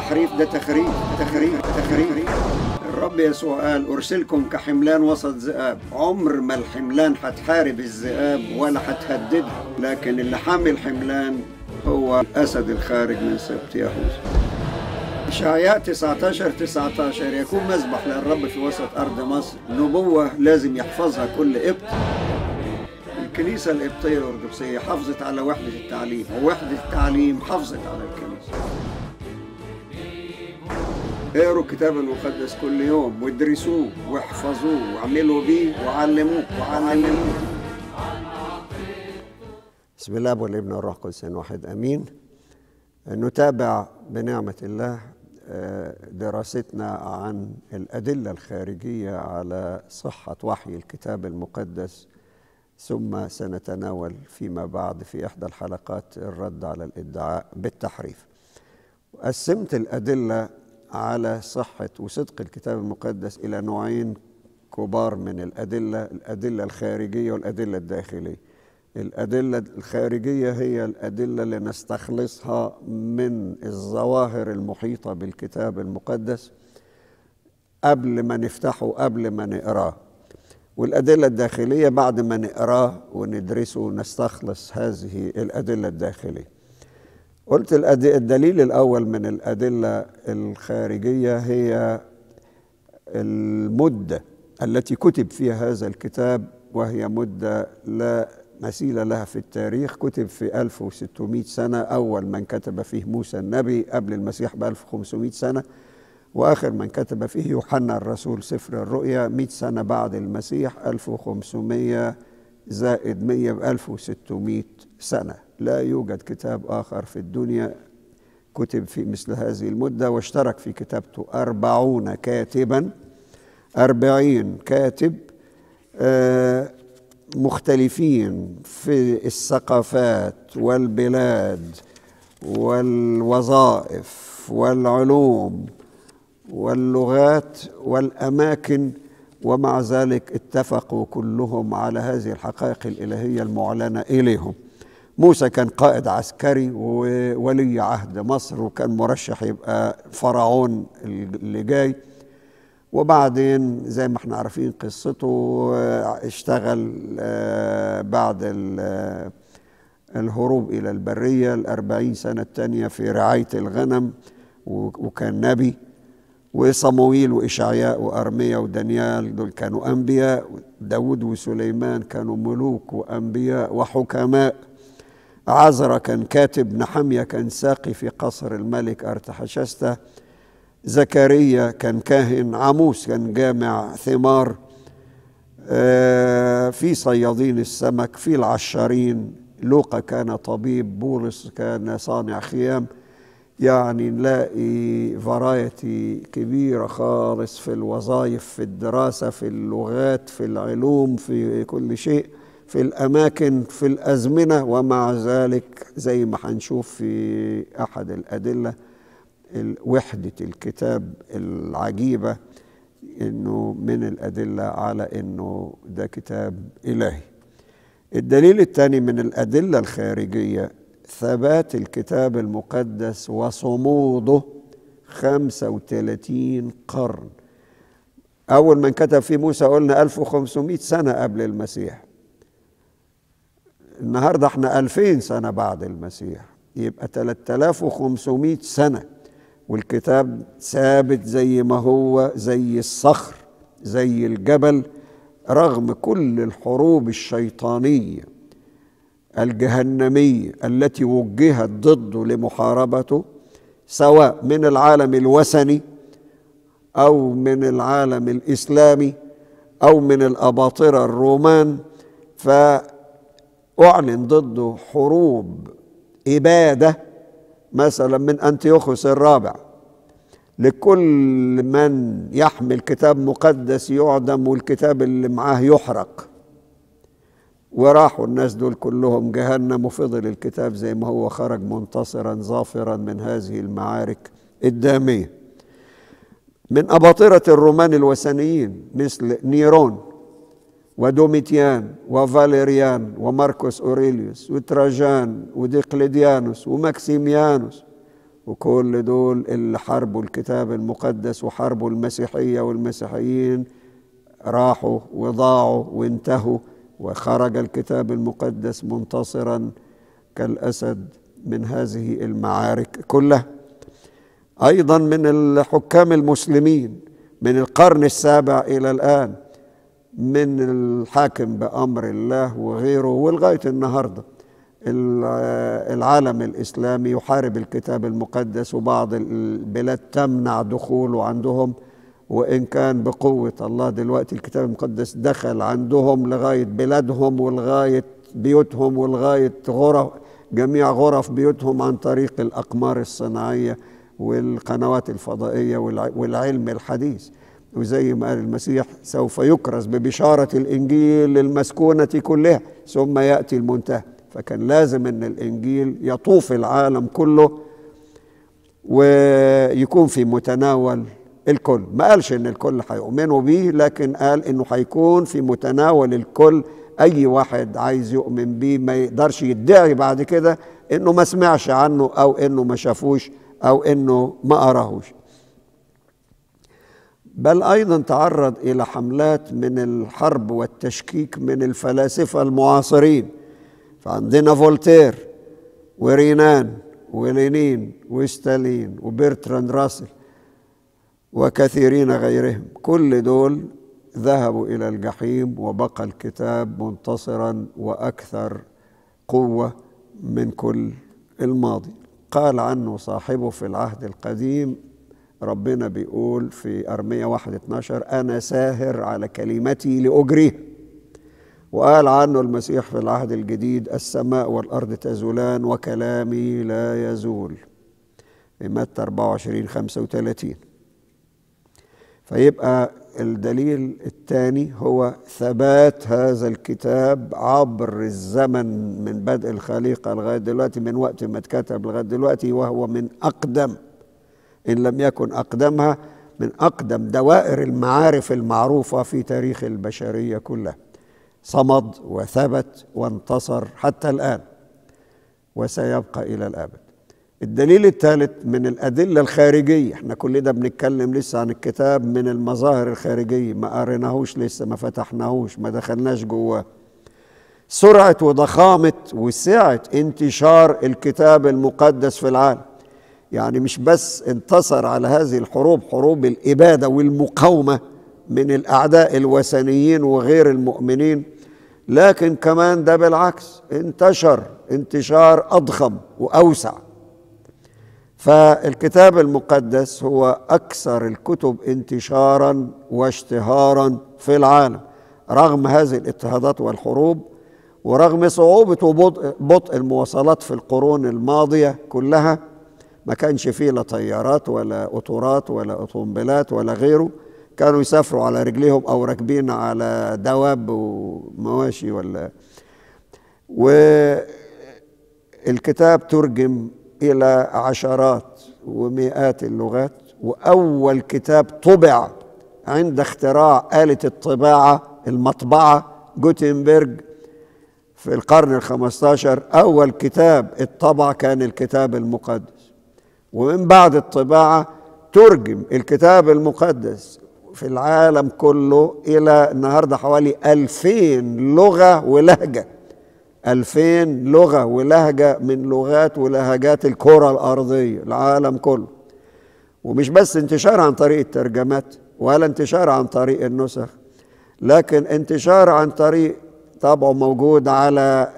تحريف ده تخريف تخريف تخريف الرب يسوع قال أرسلكم كحملان وسط ذئاب عمر ما الحملان هتحارب الذئاب ولا هتهددها لكن اللي حامل حملان هو الأسد الخارج من سبط يهوذا إشعياء 19 19 يكون مذبح للرب في وسط أرض مصر نبوة لازم يحفظها كل قبط الكنيسة القبطية الأرثوذكسية حافظت على وحدة التعليم ووحدة التعليم حافظت على الكنيسة اقروا الكتاب المقدس كل يوم وادرسوه واحفظوه واعملوا بيه وعلموه وعلموه بسم الله والابن والروح القدس واحد امين نتابع بنعمة الله دراستنا عن الأدلة الخارجية على صحة وحي الكتاب المقدس ثم سنتناول فيما بعد في إحدى الحلقات الرد على الادعاء بالتحريف قسمت الأدلة على صحة وصدق الكتاب المقدس إلى نوعين كبار من الأدلة الأدلة الخارجية والأدلة الداخلية الأدلة الخارجية هي الأدلة اللي نستخلصها من الظواهر المحيطة بالكتاب المقدس قبل ما نفتحه قبل ما نقراه والأدلة الداخلية بعد ما نقراه وندرسه نستخلص هذه الأدلة الداخلية قلت الدليل الأول من الأدلة الخارجية هي المدة التي كتب فيها هذا الكتاب وهي مدة لا مثيل لها في التاريخ كتب في 1600 سنة أول من كتب فيه موسى النبي قبل المسيح ب 1500 سنة وآخر من كتب فيه يوحنا الرسول سفر الرؤيا 100 سنة بعد المسيح 1500 زائد 100 ب 1600 سنة لا يوجد كتاب آخر في الدنيا كتب في مثل هذه المدة واشترك في كتابته أربعون كاتبا أربعين كاتب آه مختلفين في الثقافات والبلاد والوظائف والعلوم واللغات والاماكن ومع ذلك اتفقوا كلهم على هذه الحقائق الالهيه المعلنه اليهم موسى كان قائد عسكري وولي عهد مصر وكان مرشح يبقى فرعون اللي جاي وبعدين زي ما احنا عارفين قصته اشتغل بعد الهروب إلى البرية الأربعين سنة الثانية في رعاية الغنم وكان نبي وصمويل وإشعياء وأرميا ودانيال دول كانوا أنبياء داود وسليمان كانوا ملوك وأنبياء وحكماء عزرا كان كاتب نحمية كان ساقي في قصر الملك أرتحشسته زكريا كان كاهن عموس كان جامع ثمار في صيادين السمك في العشارين لوقا كان طبيب بولس كان صانع خيام يعني نلاقي فرايتي كبيرة خالص في الوظائف في الدراسة في اللغات في العلوم في كل شيء في الأماكن في الأزمنة ومع ذلك زي ما هنشوف في أحد الأدلة وحدة الكتاب العجيبة انه من الادله على انه ده كتاب الهي الدليل الثاني من الادله الخارجيه ثبات الكتاب المقدس وصموده 35 قرن اول من كتب فيه موسى قلنا 1500 سنه قبل المسيح النهارده احنا 2000 سنه بعد المسيح يبقى 3500 سنه والكتاب ثابت زي ما هو زي الصخر زي الجبل رغم كل الحروب الشيطانيه الجهنميه التي وجهت ضده لمحاربته سواء من العالم الوثني او من العالم الاسلامي او من الاباطره الرومان فاعلن ضده حروب اباده مثلا من أنتيوخوس الرابع لكل من يحمل كتاب مقدس يعدم والكتاب اللي معاه يحرق وراحوا الناس دول كلهم جهنم وفضل الكتاب زي ما هو خرج منتصرا ظافرا من هذه المعارك الدامية من أباطرة الرومان الوثنيين مثل نيرون ودوميتيان وفاليريان وماركوس أوريليوس وتراجان وديقلديانوس وماكسيميانوس وكل دول اللي حاربوا الكتاب المقدس وحاربوا المسيحية والمسيحيين راحوا وضاعوا وانتهوا وخرج الكتاب المقدس منتصرا كالأسد من هذه المعارك كلها أيضا من الحكام المسلمين من القرن السابع إلى الآن من الحاكم بأمر الله وغيره ولغاية النهارده العالم الإسلامي يحارب الكتاب المقدس وبعض البلاد تمنع دخوله عندهم وإن كان بقوة الله دلوقتي الكتاب المقدس دخل عندهم لغاية بلادهم ولغاية بيوتهم ولغاية غرف جميع غرف بيوتهم عن طريق الأقمار الصناعية والقنوات الفضائية والعلم الحديث وزي ما قال المسيح سوف يكرز ببشارة الإنجيل للمسكونة كلها ثم يأتي المنتهى فكان لازم ان الانجيل يطوف العالم كله ويكون في متناول الكل ما قالش ان الكل هيؤمنوا بيه لكن قال انه هيكون في متناول الكل اي واحد عايز يؤمن بيه ما يقدرش يدعي بعد كده انه ما سمعش عنه او انه ما شافوش او انه ما قراهوش بل ايضا تعرض الى حملات من الحرب والتشكيك من الفلاسفه المعاصرين فعندنا فولتير ورينان ولينين وستالين وبرتراند راسل وكثيرين غيرهم كل دول ذهبوا الى الجحيم وبقى الكتاب منتصرا واكثر قوه من كل الماضي قال عنه صاحبه في العهد القديم ربنا بيقول في أرمية واحد 12 أنا ساهر على كلمتي لأجريها وقال عنه المسيح في العهد الجديد السماء والأرض تزولان وكلامي لا يزول في متى 24 35 فيبقى الدليل الثاني هو ثبات هذا الكتاب عبر الزمن من بدء الخليقة لغاية دلوقتي من وقت ما اتكتب لغاية دلوقتي وهو من أقدم إن لم يكن أقدمها من أقدم دوائر المعارف المعروفة في تاريخ البشرية كلها صمد وثبت وانتصر حتى الآن وسيبقى إلى الأبد الدليل الثالث من الأدلة الخارجية احنا كل ده بنتكلم لسه عن الكتاب من المظاهر الخارجية ما قريناهوش لسه ما فتحناهوش ما دخلناش جواه سرعة وضخامة وسعة انتشار الكتاب المقدس في العالم يعني مش بس انتصر على هذه الحروب حروب الإبادة والمقاومة من الأعداء الوثنيين وغير المؤمنين لكن كمان ده بالعكس انتشر انتشار أضخم وأوسع فالكتاب المقدس هو أكثر الكتب انتشارا واشتهارا في العالم رغم هذه الاضطهادات والحروب ورغم صعوبة وبطء المواصلات في القرون الماضية كلها ما كانش فيه لا طيارات ولا قطورات ولا أوتومبيلات ولا غيره كانوا يسافروا على رجليهم أو راكبين على دواب ومواشي ولا والكتاب ترجم إلى عشرات ومئات اللغات وأول كتاب طبع عند اختراع آلة الطباعة المطبعة جوتنبرج في القرن الخمستاشر أول كتاب اتطبع كان الكتاب المقدس ومن بعد الطباعة ترجم الكتاب المقدس في العالم كله إلى النهاردة حوالي ألفين لغة ولهجة ألفين لغة ولهجة من لغات ولهجات الكرة الأرضية العالم كله ومش بس انتشار عن طريق الترجمات ولا انتشار عن طريق النسخ لكن انتشار عن طريق طبعه موجود على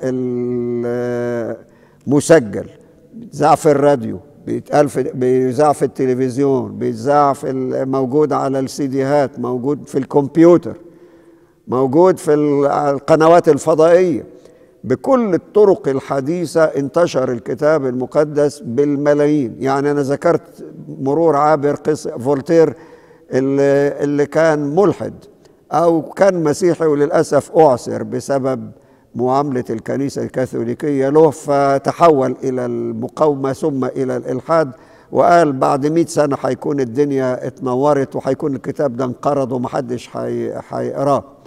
المسجل ذاع في الراديو بيتقال في بيذاع في التلفزيون بيتذاع في موجود على السيديهات موجود في الكمبيوتر موجود في القنوات الفضائيه بكل الطرق الحديثة انتشر الكتاب المقدس بالملايين يعني أنا ذكرت مرور عابر قصة فولتير اللي, اللي كان ملحد أو كان مسيحي وللأسف أعسر بسبب معاملة الكنيسة الكاثوليكية له فتحول إلى المقاومة ثم إلى الإلحاد وقال بعد مئة سنة هيكون الدنيا اتنورت وهيكون الكتاب ده انقرض ومحدش هيقراه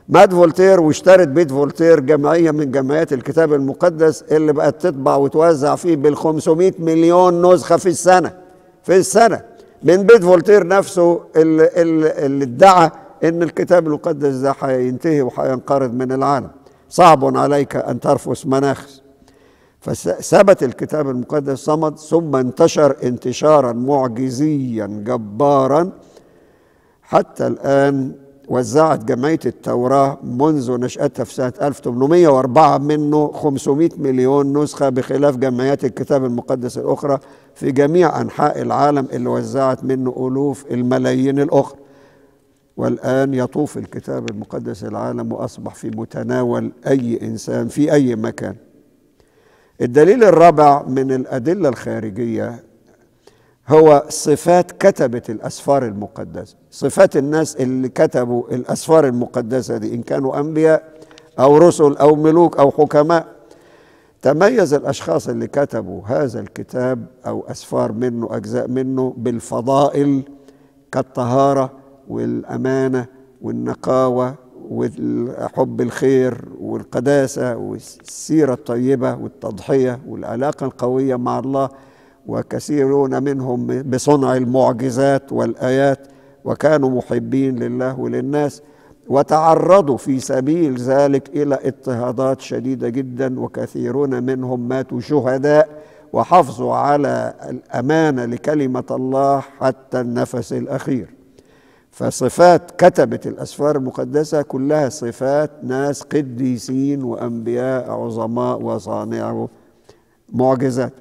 مات فولتير واشترت بيت فولتير جمعية من جمعيات الكتاب المقدس اللي بقت تطبع وتوزع فيه بال 500 مليون نسخة في السنة في السنة من بيت فولتير نفسه اللي, اللي, اللي ادعى ان الكتاب المقدس ده هينتهي وهينقرض من العالم صعب عليك ان ترفس مناخس فثبت الكتاب المقدس صمد ثم انتشر انتشارا معجزيا جبارا حتى الان وزعت جمعية التوراة منذ نشأتها في سنة 1804 منه 500 مليون نسخة بخلاف جمعيات الكتاب المقدس الأخرى في جميع أنحاء العالم اللي وزعت منه ألوف الملايين الأخرى والآن يطوف الكتاب المقدس العالم وأصبح في متناول أي إنسان في أي مكان الدليل الرابع من الأدلة الخارجية هو صفات كتبة الأسفار المقدسة صفات الناس اللي كتبوا الأسفار المقدسة دي إن كانوا أنبياء أو رسل أو ملوك أو حكماء تميز الأشخاص اللي كتبوا هذا الكتاب أو أسفار منه أجزاء منه بالفضائل كالطهارة والأمانة والنقاوة وحب الخير والقداسة والسيرة الطيبة والتضحية والعلاقة القوية مع الله وكثيرون منهم بصنع المعجزات والآيات وكانوا محبين لله وللناس وتعرضوا في سبيل ذلك إلى اضطهادات شديدة جدا وكثيرون منهم ماتوا شهداء وحافظوا على الأمانة لكلمة الله حتى النفس الأخير فصفات كتبة الأسفار المقدسة كلها صفات ناس قديسين وأنبياء عظماء وصانعوا معجزات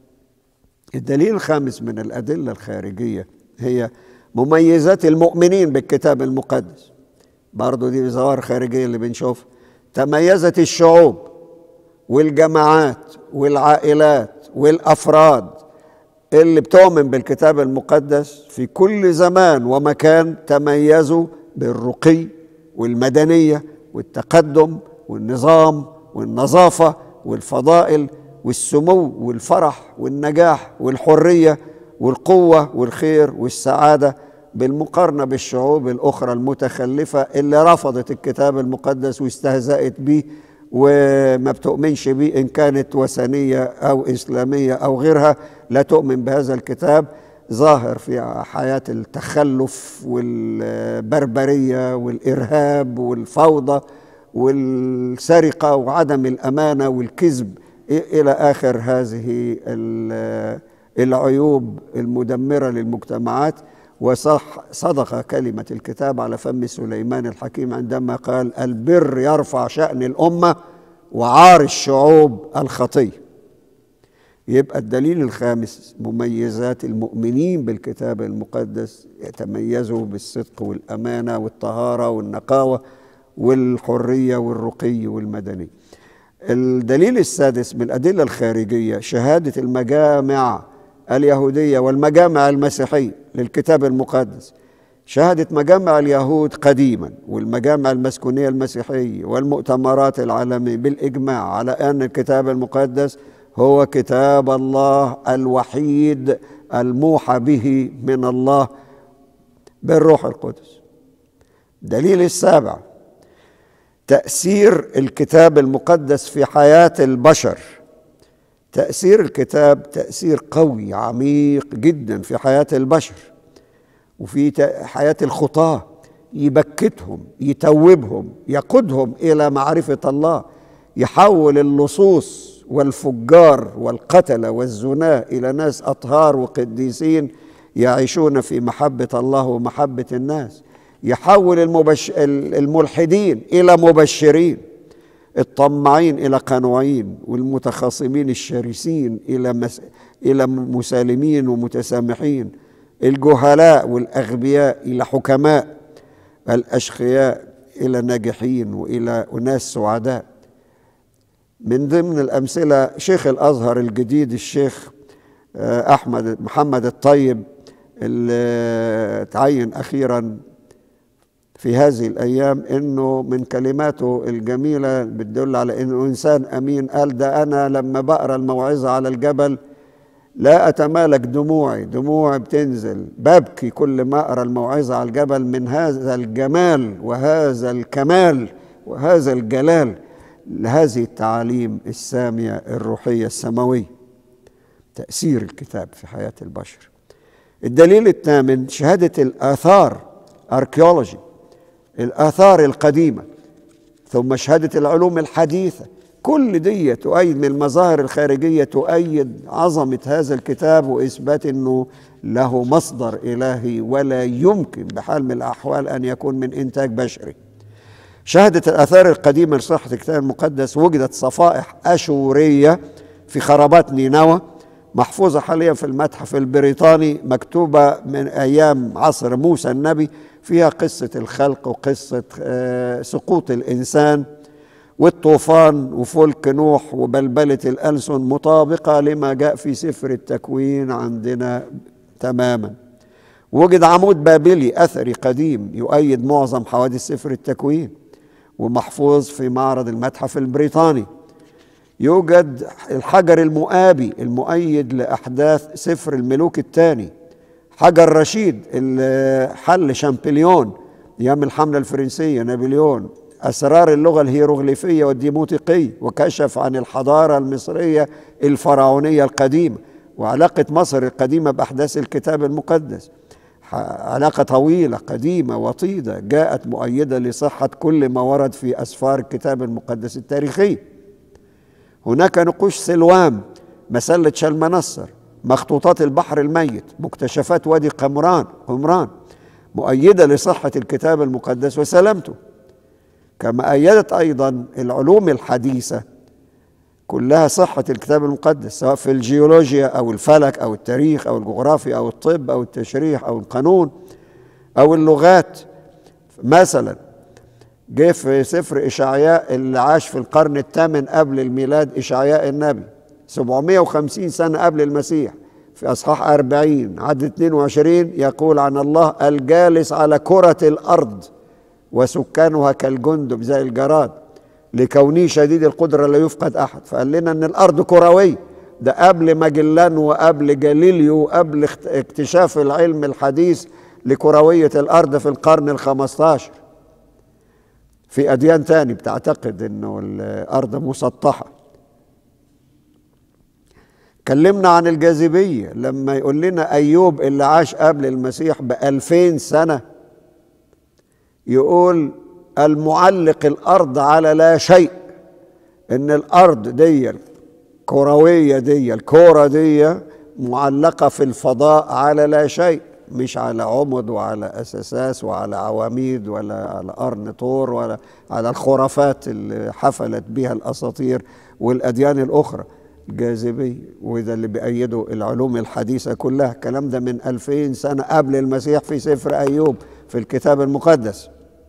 الدليل الخامس من الأدلة الخارجية هي مميزات المؤمنين بالكتاب المقدس برضو دي ظواهر خارجية اللي بنشوفها تميزت الشعوب والجماعات والعائلات والأفراد اللي بتؤمن بالكتاب المقدس في كل زمان ومكان تميزوا بالرقي والمدنية والتقدم والنظام والنظافة والفضائل والسمو والفرح والنجاح والحريه والقوه والخير والسعاده بالمقارنه بالشعوب الاخرى المتخلفه اللي رفضت الكتاب المقدس واستهزأت به وما بتؤمنش به ان كانت وثنيه او اسلاميه او غيرها لا تؤمن بهذا الكتاب ظاهر في حياه التخلف والبربريه والارهاب والفوضى والسرقه وعدم الامانه والكذب الى اخر هذه العيوب المدمره للمجتمعات وصح صدق كلمه الكتاب على فم سليمان الحكيم عندما قال البر يرفع شان الامه وعار الشعوب الخطيه يبقى الدليل الخامس مميزات المؤمنين بالكتاب المقدس يتميزوا بالصدق والامانه والطهاره والنقاوه والحريه والرقي والمدني الدليل السادس من الأدلة الخارجية شهادة المجامع اليهودية والمجامع المسيحية للكتاب المقدس شهدت مجامع اليهود قديما والمجامع المسكونية المسيحية والمؤتمرات العالمية بالإجماع على أن الكتاب المقدس هو كتاب الله الوحيد الموحى به من الله بالروح القدس دليل السابع تأثير الكتاب المقدس في حياة البشر تأثير الكتاب تأثير قوي عميق جدا في حياة البشر وفي حياة الخطاة يبكتهم يتوبهم يقودهم إلى معرفة الله يحول اللصوص والفجار والقتلة والزناة إلى ناس أطهار وقديسين يعيشون في محبة الله ومحبة الناس يحول المبش... الملحدين الى مبشرين الطماعين الى قنوعين والمتخاصمين الشرسين الى مس... الى مسالمين ومتسامحين الجهلاء والاغبياء الى حكماء الاشقياء الى ناجحين والى اناس سعداء من ضمن الامثله شيخ الازهر الجديد الشيخ احمد محمد الطيب اللي تعين اخيرا في هذه الأيام إنه من كلماته الجميلة بتدل على إنه إنسان أمين قال ده أنا لما بقرأ الموعظة على الجبل لا أتمالك دموعي دموعي بتنزل ببكي كل ما أقرأ الموعظة على الجبل من هذا الجمال وهذا الكمال وهذا الجلال لهذه التعاليم السامية الروحية السماوية تأثير الكتاب في حياة البشر الدليل الثامن شهادة الآثار أركيولوجي الآثار القديمة ثم شهادة العلوم الحديثة كل دي تؤيد من المظاهر الخارجية تؤيد عظمة هذا الكتاب وإثبات أنه له مصدر إلهي ولا يمكن بحال من الأحوال أن يكون من إنتاج بشري شهدت الآثار القديمة لصحة الكتاب المقدس وجدت صفائح أشورية في خرابات نينوى محفوظة حاليا في المتحف البريطاني مكتوبة من أيام عصر موسى النبي فيها قصة الخلق وقصة سقوط الإنسان والطوفان وفلك نوح وبلبلة الألسن مطابقة لما جاء في سفر التكوين عندنا تماما وجد عمود بابلي أثري قديم يؤيد معظم حوادث سفر التكوين ومحفوظ في معرض المتحف البريطاني يوجد الحجر المؤابي المؤيد لأحداث سفر الملوك الثاني حجر رشيد اللي حل شامبليون أيام الحملة الفرنسية نابليون أسرار اللغة الهيروغليفية والديموتيقية وكشف عن الحضارة المصرية الفرعونية القديمة وعلاقة مصر القديمة بأحداث الكتاب المقدس علاقة طويلة قديمة وطيدة جاءت مؤيدة لصحة كل ما ورد في أسفار الكتاب المقدس التاريخي هناك نقوش سلوام مسلة شلمنصر مخطوطات البحر الميت مكتشفات وادي قمران قمران مؤيدة لصحة الكتاب المقدس وسلامته كما أيدت أيضا العلوم الحديثة كلها صحة الكتاب المقدس سواء في الجيولوجيا أو الفلك أو التاريخ أو الجغرافيا أو الطب أو التشريح أو القانون أو اللغات مثلا جه في سفر إشعياء اللي عاش في القرن الثامن قبل الميلاد إشعياء النبي 750 سنة قبل المسيح في أصحاح 40 عدد 22 يقول عن الله الجالس على كرة الأرض وسكانها كالجندب زي الجراد لكونه شديد القدرة لا يفقد أحد فقال لنا أن الأرض كروية ده قبل ماجلان وقبل جاليليو وقبل اكتشاف العلم الحديث لكروية الأرض في القرن الخمستاشر في أديان تاني بتعتقد أنه الأرض مسطحة كلمنا عن الجاذبية لما يقول لنا أيوب اللي عاش قبل المسيح بألفين سنة يقول المعلق الأرض على لا شيء إن الأرض دي الكروية دي الكورة دي معلقة في الفضاء على لا شيء مش على عمد وعلى أساسات وعلى عواميد ولا على قرن طور ولا على الخرافات اللي حفلت بها الأساطير والأديان الأخرى الجاذبية وده اللي بيأيده العلوم الحديثة كلها الكلام ده من ألفين سنة قبل المسيح في سفر أيوب في الكتاب المقدس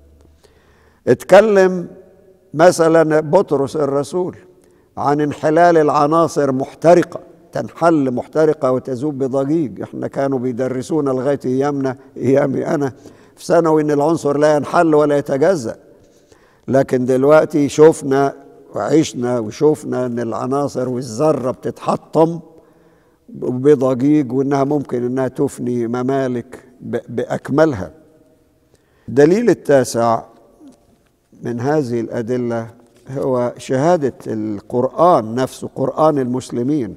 اتكلم مثلا بطرس الرسول عن انحلال العناصر محترقة تنحل محترقة وتذوب بضجيج احنا كانوا بيدرسونا لغاية ايامنا ايامي انا في ثانوي ان العنصر لا ينحل ولا يتجزأ لكن دلوقتي شفنا وعشنا وشوفنا ان العناصر والذره بتتحطم بضجيج وانها ممكن انها تفني ممالك باكملها الدليل التاسع من هذه الادله هو شهاده القران نفسه قران المسلمين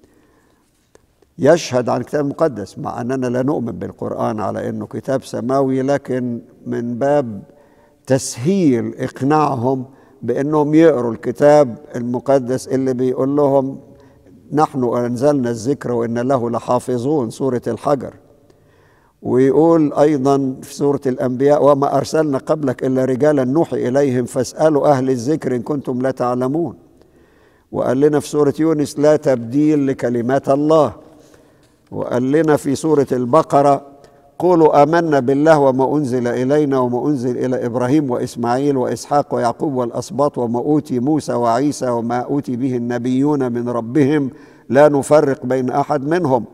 يشهد عن الكتاب المقدس مع اننا لا نؤمن بالقران على انه كتاب سماوي لكن من باب تسهيل اقناعهم بانهم يقروا الكتاب المقدس اللي بيقول لهم نحن انزلنا الذكر وان له لحافظون سوره الحجر ويقول ايضا في سوره الانبياء وما ارسلنا قبلك الا رجالا نوحي اليهم فاسالوا اهل الذكر ان كنتم لا تعلمون وقال لنا في سوره يونس لا تبديل لكلمات الله وقال لنا في سوره البقره قولوا آمنا بالله وما أنزل إلينا وما أنزل إلى إبراهيم وإسماعيل وإسحاق ويعقوب والأسباط وما أوتي موسى وعيسى وما أوتي به النبيون من ربهم لا نفرق بين أحد منهم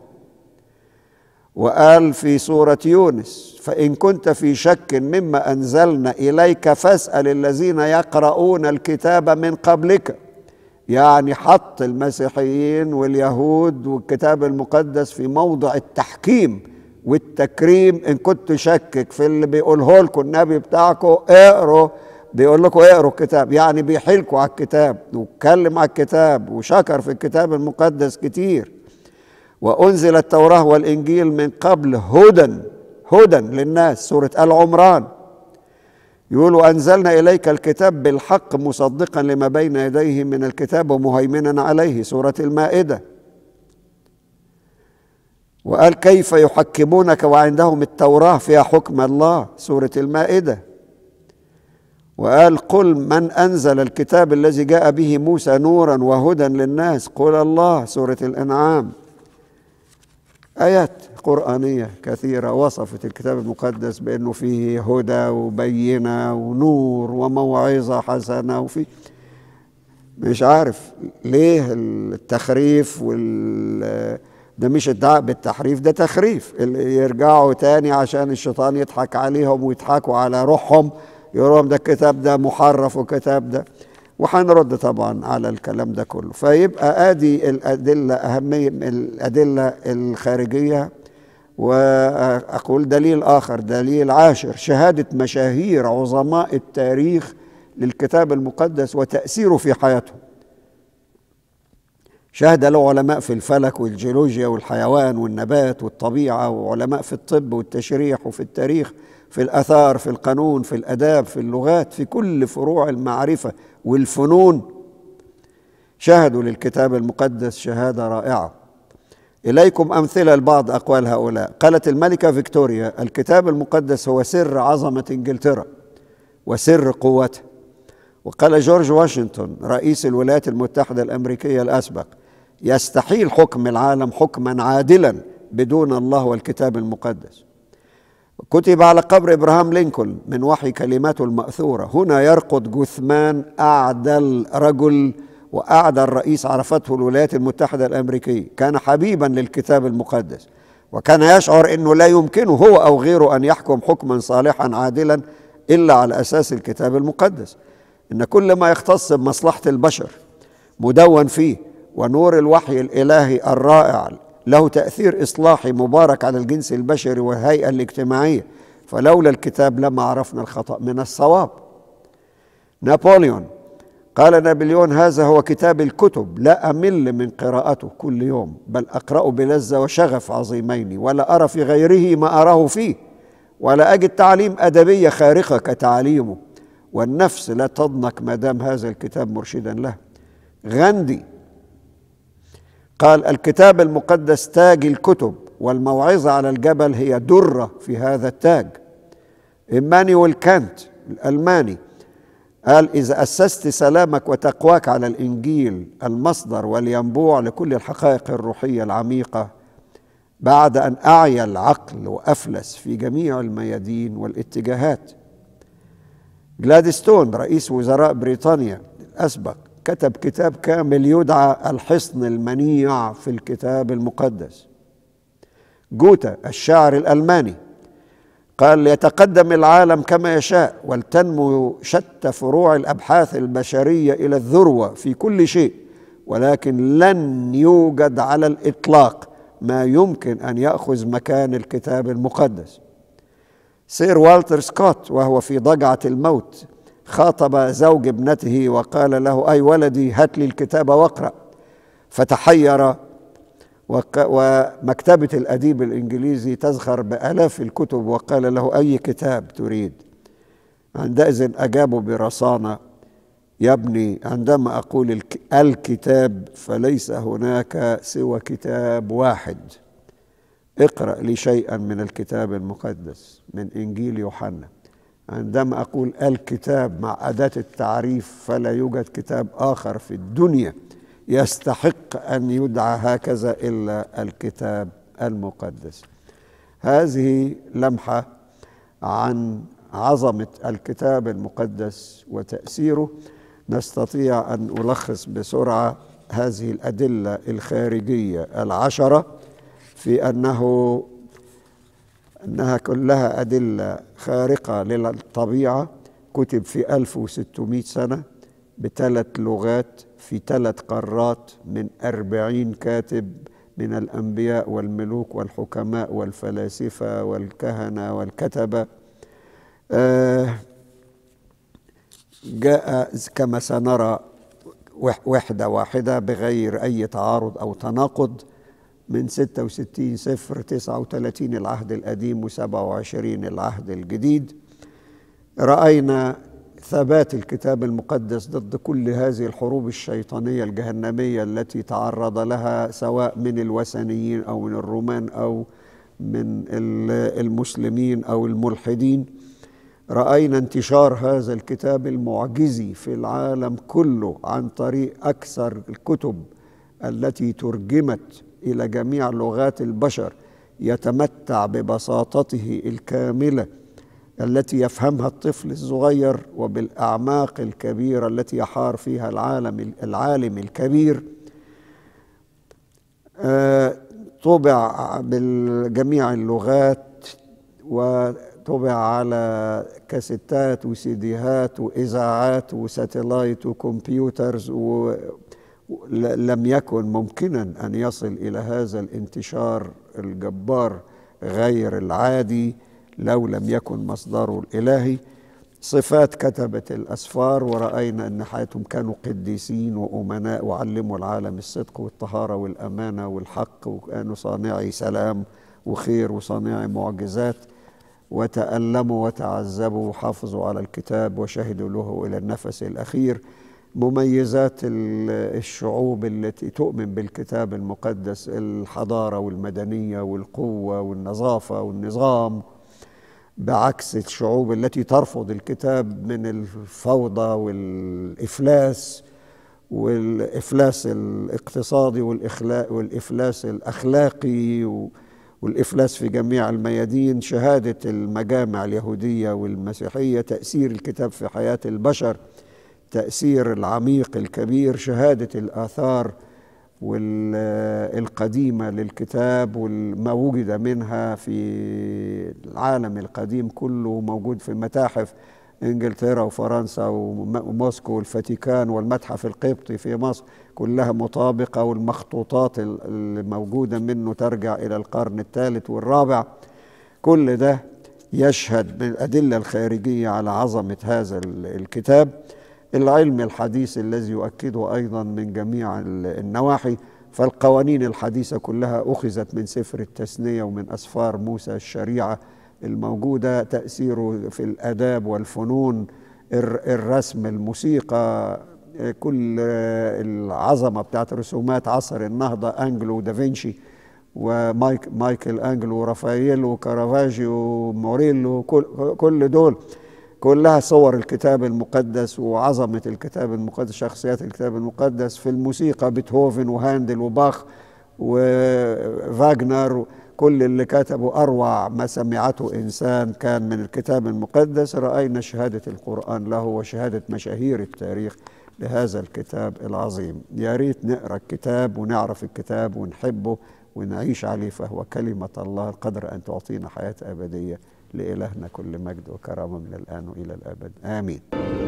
وقال في سورة يونس فإن كنت في شك مما أنزلنا إليك فاسأل الذين يقرؤون الكتاب من قبلك يعني حط المسيحيين واليهود والكتاب المقدس في موضع التحكيم والتكريم ان كنت شكك في اللي بيقوله لكم النبي بتاعكم اقروا بيقول لكم اقروا الكتاب يعني بيحيلكوا على الكتاب واتكلم على الكتاب وشكر في الكتاب المقدس كتير وأنزل التوراة والإنجيل من قبل هدى هدى للناس سورة آل عمران يقول وأنزلنا إليك الكتاب بالحق مصدقا لما بين يديه من الكتاب ومهيمنا عليه سورة المائدة وقال كيف يحكمونك وعندهم التوراة فيها حكم الله سورة المائدة وقال قل من أنزل الكتاب الذي جاء به موسى نورا وهدى للناس قل الله سورة الأنعام آيات قرآنية كثيرة وصفت الكتاب المقدس بأنه فيه هدى وبينة ونور وموعظة حسنة وفي مش عارف ليه التخريف وال ده مش ادعاء بالتحريف ده تخريف اللي يرجعوا تاني عشان الشيطان يضحك عليهم ويضحكوا على روحهم يقولوا ده الكتاب ده محرف وكتاب ده وهنرد طبعا على الكلام ده كله فيبقى ادي الادله اهميه الادله الخارجيه واقول دليل اخر دليل عاشر شهاده مشاهير عظماء التاريخ للكتاب المقدس وتاثيره في حياتهم شهد له علماء في الفلك والجيولوجيا والحيوان والنبات والطبيعه وعلماء في الطب والتشريح وفي التاريخ في الاثار في القانون في الاداب في اللغات في كل فروع المعرفه والفنون شهدوا للكتاب المقدس شهاده رائعه اليكم امثله لبعض اقوال هؤلاء قالت الملكه فيكتوريا الكتاب المقدس هو سر عظمه انجلترا وسر قوتها وقال جورج واشنطن رئيس الولايات المتحده الامريكيه الاسبق يستحيل حكم العالم حكما عادلا بدون الله والكتاب المقدس كتب على قبر ابراهام لينكولن من وحي كلماته الماثوره هنا يرقد جثمان اعدل رجل واعدل رئيس عرفته الولايات المتحده الامريكيه كان حبيبا للكتاب المقدس وكان يشعر انه لا يمكنه هو او غيره ان يحكم حكما صالحا عادلا الا على اساس الكتاب المقدس ان كل ما يختص بمصلحه البشر مدون فيه ونور الوحي الالهي الرائع له تاثير اصلاحي مبارك على الجنس البشري والهيئه الاجتماعيه فلولا الكتاب لما عرفنا الخطا من الصواب نابليون قال نابليون هذا هو كتاب الكتب لا امل من قراءته كل يوم بل اقرا بلذه وشغف عظيمين ولا ارى في غيره ما اراه فيه ولا اجد تعليم ادبيه خارقه كتعليمه والنفس لا تضنك ما دام هذا الكتاب مرشدا له غاندي قال الكتاب المقدس تاج الكتب والموعظة على الجبل هي درة في هذا التاج إيمانويل كانت الألماني قال إذا أسست سلامك وتقواك على الإنجيل المصدر والينبوع لكل الحقائق الروحية العميقة بعد أن أعيا العقل وأفلس في جميع الميادين والاتجاهات جلادستون رئيس وزراء بريطانيا الأسبق كتب كتاب كامل يدعى الحصن المنيع في الكتاب المقدس جوتا الشاعر الألماني قال يتقدم العالم كما يشاء ولتنمو شتى فروع الأبحاث البشرية إلى الذروة في كل شيء ولكن لن يوجد على الإطلاق ما يمكن أن يأخذ مكان الكتاب المقدس سير والتر سكوت وهو في ضجعة الموت خاطب زوج ابنته وقال له أي ولدي هات لي الكتاب واقرأ فتحير ومكتبة الأديب الإنجليزي تزخر بآلاف الكتب وقال له أي كتاب تريد عندئذ أجابوا برصانة يا ابني عندما أقول الكتاب فليس هناك سوى كتاب واحد اقرأ لي شيئا من الكتاب المقدس من إنجيل يوحنا عندما أقول الكتاب مع أداة التعريف فلا يوجد كتاب آخر في الدنيا يستحق أن يدعى هكذا إلا الكتاب المقدس هذه لمحة عن عظمة الكتاب المقدس وتأثيره نستطيع أن ألخص بسرعة هذه الأدلة الخارجية العشرة في أنه أنها كلها أدلة خارقة للطبيعة كتب في 1600 سنة بثلاث لغات في ثلاث قارات من أربعين كاتب من الأنبياء والملوك والحكماء والفلاسفة والكهنة والكتبة آه جاء كما سنرى وح- وحدة واحدة بغير أي تعارض أو تناقض من 66 صفر 39 العهد القديم و27 العهد الجديد رأينا ثبات الكتاب المقدس ضد كل هذه الحروب الشيطانية الجهنمية التي تعرض لها سواء من الوثنيين أو من الرومان أو من ال- المسلمين أو الملحدين رأينا انتشار هذا الكتاب المعجزي في العالم كله عن طريق أكثر الكتب التي ترجمت إلى جميع لغات البشر يتمتع ببساطته الكاملة التي يفهمها الطفل الصغير وبالأعماق الكبيرة التي يحار فيها العالم العالم الكبير آه، طبع بجميع اللغات وطبع على كاسيتات وسيديهات وإذاعات وساتلايت وكمبيوترز و ل- لم يكن ممكنا أن يصل إلى هذا الانتشار الجبار غير العادي لو لم يكن مصدره الإلهي صفات كتبة الأسفار ورأينا أن حياتهم كانوا قديسين وأمناء وعلموا العالم الصدق والطهارة والأمانة والحق وكانوا صانعي سلام وخير وصانعي معجزات وتألموا وتعذبوا وحافظوا على الكتاب وشهدوا له إلى النفس الأخير مميزات ال- الشعوب التي تؤمن بالكتاب المقدس الحضارة والمدنية والقوة والنظافة والنظام بعكس الشعوب التي ترفض الكتاب من الفوضى والإفلاس والإفلاس الاقتصادي والإخلاء والإفلاس الأخلاقي و- والإفلاس في جميع الميادين شهادة المجامع اليهودية والمسيحية تأثير الكتاب في حياة البشر تأثير العميق الكبير شهادة الآثار والقديمة للكتاب وما وجد منها في العالم القديم كله موجود في متاحف انجلترا وفرنسا وم- وموسكو والفاتيكان والمتحف القبطي في مصر كلها مطابقة والمخطوطات ال- اللي موجودة منه ترجع إلى القرن الثالث والرابع كل ده يشهد بالأدلة الخارجية على عظمة هذا ال- الكتاب العلم الحديث الذي يؤكده أيضا من جميع ال- النواحي فالقوانين الحديثة كلها أخذت من سفر التثنية ومن أسفار موسى الشريعة الموجودة تأثيره في الآداب والفنون الر- الرسم الموسيقى كل العظمة بتاعت رسومات عصر النهضة أنجلو دافنشي ومايك مايكل أنجلو ورافائيل وكارافاجيو وموريلو كل, كل دول كلها صور الكتاب المقدس وعظمة الكتاب المقدس شخصيات الكتاب المقدس في الموسيقى بيتهوفن وهاندل وباخ وفاغنر كل اللي كتبوا أروع ما سمعته إنسان كان من الكتاب المقدس رأينا شهادة القرآن له وشهادة مشاهير التاريخ لهذا الكتاب العظيم يا ريت نقرأ الكتاب ونعرف الكتاب ونحبه ونعيش عليه فهو كلمة الله القدر أن تعطينا حياة أبدية لإلهنا كل مجد وكرامة من الآن وإلى الأبد آمين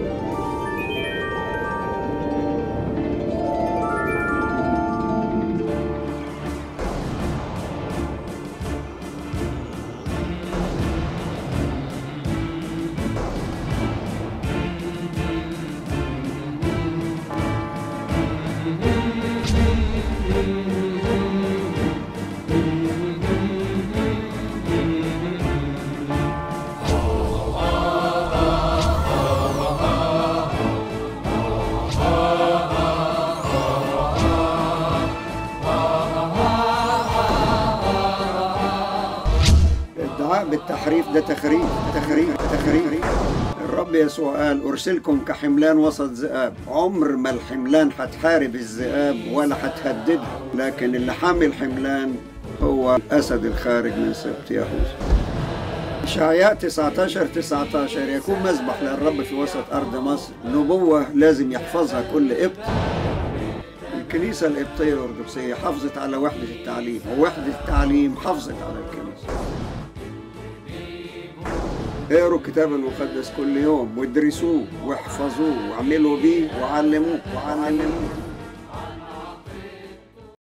الدعاء بالتحريف ده تخريف تخريف تخريف الرب يسوع قال أرسلكم كحملان وسط ذئاب عمر ما الحملان هتحارب الذئاب ولا هتهددها لكن اللي حامل حملان هو الأسد الخارج من سبط يهوذا إشعياء 19 19 يكون مذبح للرب في وسط أرض مصر نبوة لازم يحفظها كل قبط الكنيسة القبطية الأرثوذكسية حافظت على وحدة التعليم ووحدة التعليم حافظت على الكنيسة اقروا الكتاب المقدس كل يوم وادرسوه واحفظوه واعملوا بيه وعلموه وعلموه